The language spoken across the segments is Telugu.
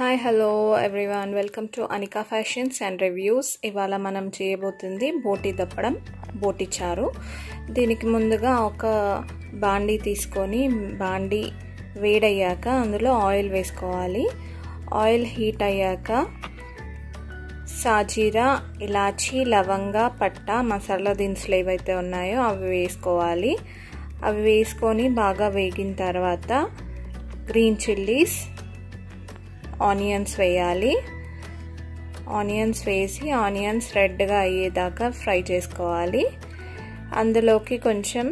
hi hello everyone welcome to Anika fashions and reviews ఇవాళ మనం చేయబోతుంది బోటి దప్పడం బోటి చారు దీనికి ముందుగా ఒక బాండీ తీసుకొని బాండీ వేడయ్యాక అందులో ఆయిల్ వేసుకోవాలి ఆయిల్ హీట్ అయ్యాక సాజీరా ఇలాచీ లవంగా పట్ట మసాలా దినుసులు ఏవైతే ఉన్నాయో అవి వేసుకోవాలి అవి వేసుకొని బాగా వేగిన తర్వాత గ్రీన్ చిల్లీస్ ఆనియన్స్ వేయాలి ఆనియన్స్ వేసి ఆనియన్స్ రెడ్గా అయ్యేదాకా ఫ్రై చేసుకోవాలి అందులోకి కొంచెం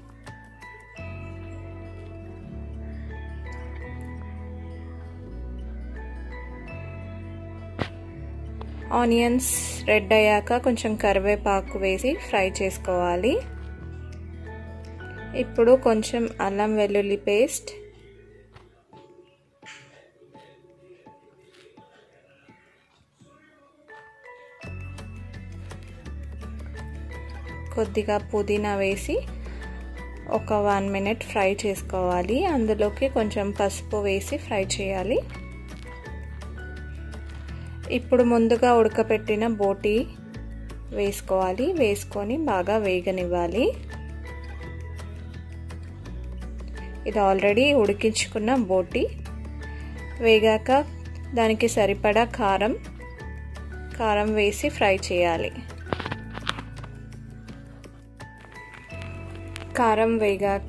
ఆనియన్స్ రెడ్ అయ్యాక కొంచెం కరివేపాకు వేసి ఫ్రై చేసుకోవాలి ఇప్పుడు కొంచెం అల్లం వెల్లుల్లి పేస్ట్ కొద్దిగా పుదీనా వేసి ఒక వన్ మినిట్ ఫ్రై చేసుకోవాలి అందులోకి కొంచెం పసుపు వేసి ఫ్రై చేయాలి ఇప్పుడు ముందుగా ఉడకపెట్టిన బోటి వేసుకోవాలి వేసుకొని బాగా వేగనివ్వాలి ఇది ఆల్రెడీ ఉడికించుకున్న బోటి వేగాక దానికి సరిపడా కారం కారం వేసి ఫ్రై చేయాలి కారం వేగాక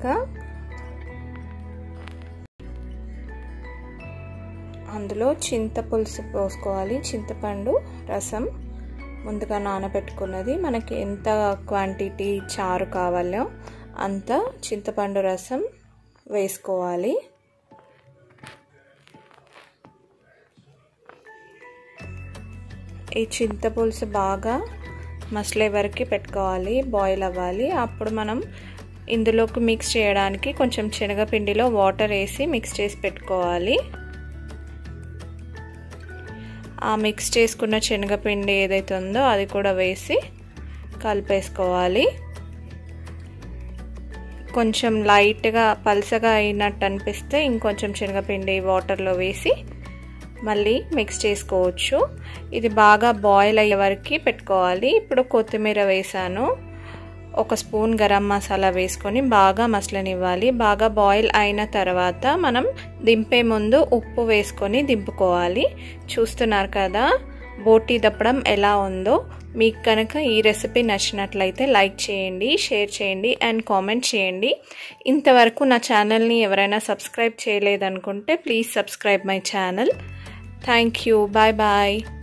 అందులో చింతపులుసు పోసుకోవాలి చింతపండు రసం ముందుగా నానబెట్టుకున్నది మనకి ఎంత క్వాంటిటీ చారు కావాలో అంత చింతపండు రసం వేసుకోవాలి ఈ చింతపులుసు బాగా మసలే వరకు పెట్టుకోవాలి బాయిల్ అవ్వాలి అప్పుడు మనం ఇందులోకి మిక్స్ చేయడానికి కొంచెం శనగపిండిలో వాటర్ వేసి మిక్స్ చేసి పెట్టుకోవాలి ఆ మిక్స్ చేసుకున్న శనగపిండి ఏదైతే ఉందో అది కూడా వేసి కలిపేసుకోవాలి కొంచెం లైట్గా పలసగా అయినట్టు అనిపిస్తే ఇంకొంచెం శనగపిండి వాటర్లో వేసి మళ్ళీ మిక్స్ చేసుకోవచ్చు ఇది బాగా బాయిల్ అయ్యే వరకు పెట్టుకోవాలి ఇప్పుడు కొత్తిమీర వేసాను ఒక స్పూన్ గరం మసాలా వేసుకొని బాగా మసలనివ్వాలి బాగా బాయిల్ అయిన తర్వాత మనం దింపే ముందు ఉప్పు వేసుకొని దింపుకోవాలి చూస్తున్నారు కదా బోటీ దప్పడం ఎలా ఉందో మీకు కనుక ఈ రెసిపీ నచ్చినట్లయితే లైక్ చేయండి షేర్ చేయండి అండ్ కామెంట్ చేయండి ఇంతవరకు నా ఛానల్ని ఎవరైనా సబ్స్క్రైబ్ చేయలేదనుకుంటే please subscribe my channel thank you bye bye